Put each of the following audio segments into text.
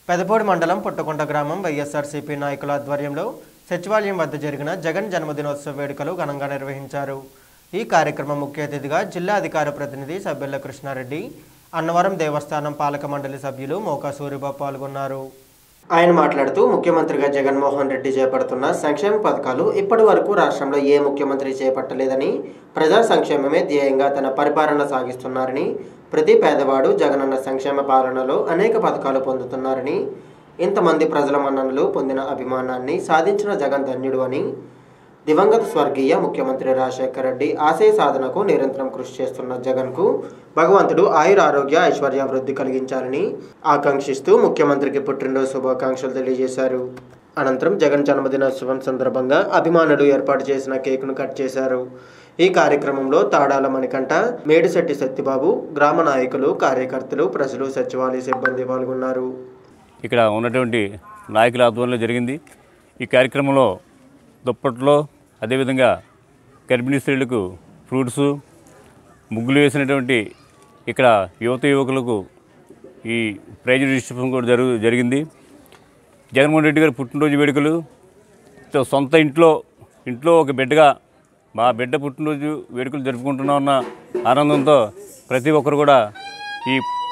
పెదపూడి మండలం పుట్టకొండ గ్రామం వైఎస్ఆర్సీపీ నాయకుల ఆధ్వర్యంలో సచివాలయం వద్ద జరిగిన జగన్ జన్మదినోత్సవ వేడుకలు ఘనంగా నిర్వహించారు ఈ కార్యక్రమం ముఖ్య అతిథిగా జిల్లా అధికార ప్రతినిధి సబ్బెల్ల కృష్ణారెడ్డి అన్నవరం దేవస్థానం పాలక మండలి సభ్యులు మోకా సూరిబాబు పాల్గొన్నారు ఆయన మాట్లాడుతూ ముఖ్యమంత్రిగా జగన్మోహన్ రెడ్డి చేపడుతున్న సంక్షేమ పథకాలు ఇప్పటి వరకు రాష్ట్రంలో ఏ ముఖ్యమంత్రి చేపట్టలేదని ప్రజా సంక్షేమమే ధ్యేయంగా తన పరిపాలన సాగిస్తున్నారని ప్రతి పేదవాడు జగనన్న సంక్షేమ పాలనలో అనేక పథకాలు పొందుతున్నారని ఇంతమంది ప్రజల మన్ననలు పొందిన అభిమానాన్ని సాధించిన జగన్ ధన్యుడు అని దివంగత స్వర్గీయ ముఖ్యమంత్రి రాజశేఖర రెడ్డి ఆశయ సాధనకు నిరంతరం కృషి చేస్తున్న జగన్కు భగవంతుడు ఆయుర ఆరోగ్య ఐశ్వర్యాభివృద్ధి కలిగించాలని ఆకాంక్షిస్తూ ముఖ్యమంత్రికి పుట్టినరోజు శుభాకాంక్షలు తెలియజేశారు అనంతరం జగన్ జన్మదినోత్సవం సందర్భంగా అభిమానులు ఏర్పాటు చేసిన కేకును కట్ చేశారు ఈ కార్యక్రమంలో తాడాల మణికంఠ మేడిశెట్టి సత్యబాబు గ్రామ నాయకులు కార్యకర్తలు ప్రజలు సచివాలయ సిబ్బంది పాల్గొన్నారు ఇక్కడ ఉన్నటువంటి నాయకుల ఆధ్వర్యంలో జరిగింది ఈ కార్యక్రమంలో దుప్పట్లో అదేవిధంగా గర్భిణీ స్త్రీలకు ఫ్రూట్స్ ముగ్గులు వేసినటువంటి ఇక్కడ యువత యువకులకు ఈ ప్రైజ్ డిస్ట్రిబ్యూషన్ కూడా జరుగు జరిగింది జగన్మోహన్ రెడ్డి గారి పుట్టినరోజు వేడుకలు తో సొంత ఇంట్లో ఇంట్లో ఒక బిడ్డగా మా బిడ్డ పుట్టినరోజు వేడుకలు జరుపుకుంటున్నామన్న ఆనందంతో ప్రతి ఒక్కరు కూడా ఈ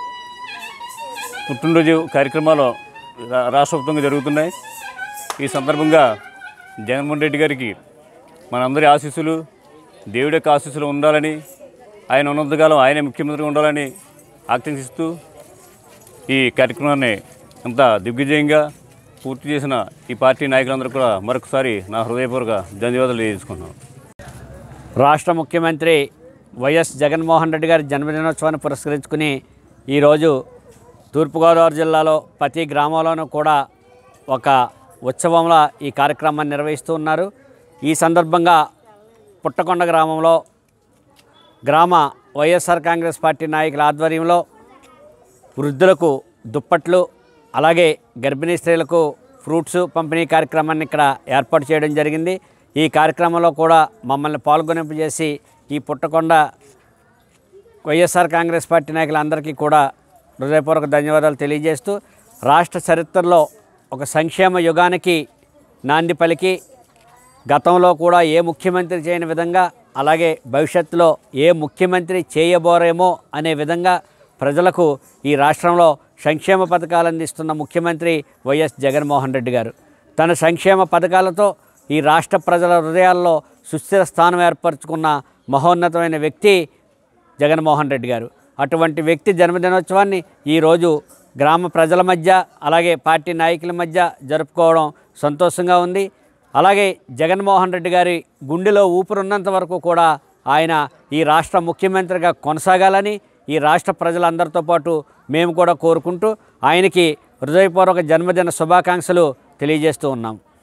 పుట్టినరోజు కార్యక్రమాలు రా- రాష్ట్ర వ్యాప్తంగా జరుగుతున్నాయి ఈ సందర్భంగా జగన్మోహన్ రెడ్డి గారికి మనందరి ఆశీస్సులు దేవుడి యొక్క ఆశీస్సులు ఉండాలని ఆయన ఉన్నంతకాలం ఆయనే ముఖ్యమంత్రిగా ఉండాలని ఆకాంక్షిస్తూ ఈ కార్యక్రమాన్ని అంత దిగ్విజయంగా పూర్తి చేసిన ఈ పార్టీ నాయకులందరూ కూడా మరొకసారి నా హృదయపూర్వక ధన్యవాదాలు తెలియజేసుకున్నాను రాష్ట్ర ముఖ్యమంత్రి వైఎస్ జగన్మోహన్ రెడ్డి గారి జన్మదినోత్సవాన్ని పురస్కరించుకుని ఈరోజు తూర్పుగోదావరి జిల్లాలో ప్రతి గ్రామంలోనూ కూడా ఒక ఉత్సవంలో ఈ కార్యక్రమాన్ని నిర్వహిస్తూ ఉన్నారు ఈ సందర్భంగా పుట్టకొండ గ్రామంలో గ్రామ వైఎస్ఆర్ కాంగ్రెస్ పార్టీ నాయకుల ఆధ్వర్యంలో వృద్ధులకు దుప్పట్లు అలాగే గర్భిణీ స్త్రీలకు ఫ్రూట్స్ పంపిణీ కార్యక్రమాన్ని ఇక్కడ ఏర్పాటు చేయడం జరిగింది ఈ కార్యక్రమంలో కూడా మమ్మల్ని పాల్గొనింపజేసి ఈ పుట్టకొండ వైఎస్ఆర్ కాంగ్రెస్ పార్టీ నాయకులందరికీ కూడా హృదయపూర్వక ధన్యవాదాలు తెలియజేస్తూ రాష్ట్ర చరిత్రలో ఒక సంక్షేమ యుగానికి నాంది పలికి గతంలో కూడా ఏ ముఖ్యమంత్రి చేయని విధంగా అలాగే భవిష్యత్తులో ఏ ముఖ్యమంత్రి చేయబోరేమో అనే విధంగా ప్రజలకు ఈ రాష్ట్రంలో సంక్షేమ పథకాలు అందిస్తున్న ముఖ్యమంత్రి వైఎస్ జగన్మోహన్ రెడ్డి గారు తన సంక్షేమ పథకాలతో ఈ రాష్ట్ర ప్రజల హృదయాల్లో సుస్థిర స్థానం ఏర్పరచుకున్న మహోన్నతమైన వ్యక్తి జగన్మోహన్ రెడ్డి గారు అటువంటి వ్యక్తి జన్మదినోత్సవాన్ని ఈరోజు గ్రామ ప్రజల మధ్య అలాగే పార్టీ నాయకుల మధ్య జరుపుకోవడం సంతోషంగా ఉంది అలాగే జగన్మోహన్ రెడ్డి గారి గుండెలో ఊపిరున్నంత వరకు కూడా ఆయన ఈ రాష్ట్ర ముఖ్యమంత్రిగా కొనసాగాలని ఈ రాష్ట్ర ప్రజలందరితో పాటు మేము కూడా కోరుకుంటూ ఆయనకి హృదయపూర్వక జన్మదిన శుభాకాంక్షలు తెలియజేస్తూ ఉన్నాం